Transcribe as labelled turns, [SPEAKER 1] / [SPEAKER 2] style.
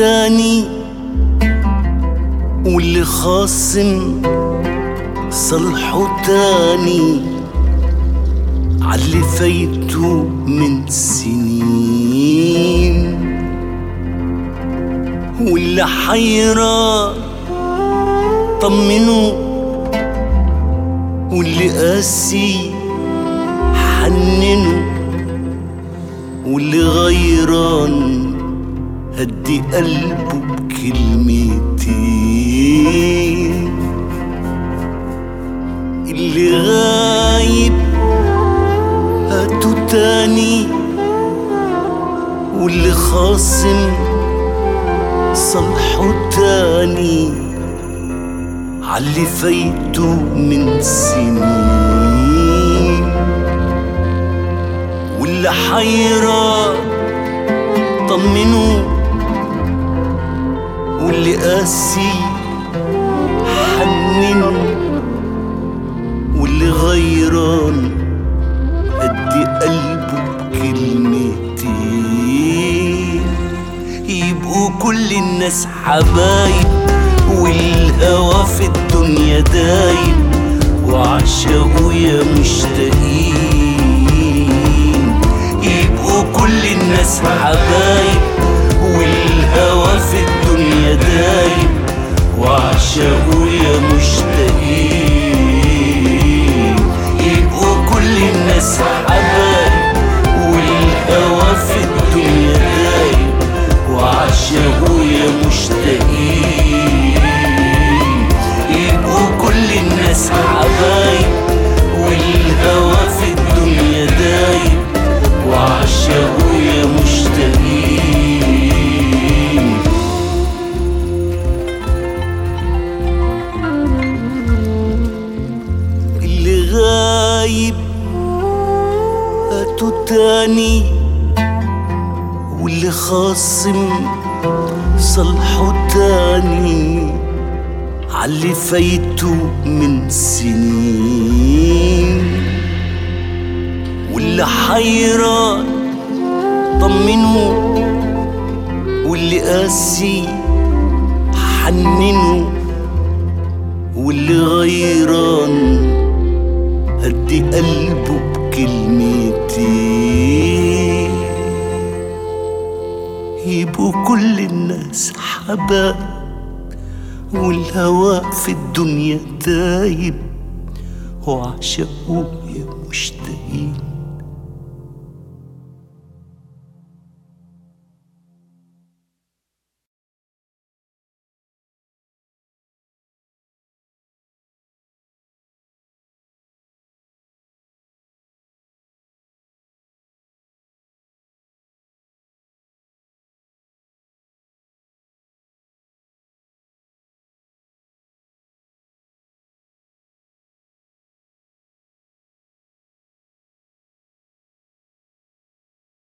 [SPEAKER 1] تاني واللي خاصم صلحه تاني عاللي فايته من سنين واللي حيران طمنه واللي قاسي حننه واللي غيران هدي قلبه بكلمتين اللي غايب هاتوا تاني واللي خاصم صلحه تاني عاللي فايته من سنين واللي حيران طمنه واللي قاسي حننه واللي غيران ادي قلبه بكلمتين يبقوا كل الناس حبايب والهوى في الدنيا دايب وعشقوا يا مشتاقين يبقوا كل الناس حبايب والهوى في الدنيا دايب وعشقوا يا مشتاقين يبقوا كل الناس حبايب والهوى في الدنيا دايب وعشقوا يا مشتاقين يبقوا كل الناس حبايب والهوى في الدنيا دايب وعشقوا يا مشتاقين اللي غايب هاتوا تاني واللي خاصم صلحه تاني عاللي فايته من سنين واللي حيران طمنه واللي قاسي حننه واللي غيران هدي قلبه بكلمتين يبقوا كل الناس حباب والهوى في الدنيا دايب وعشقوا يا مشتاقين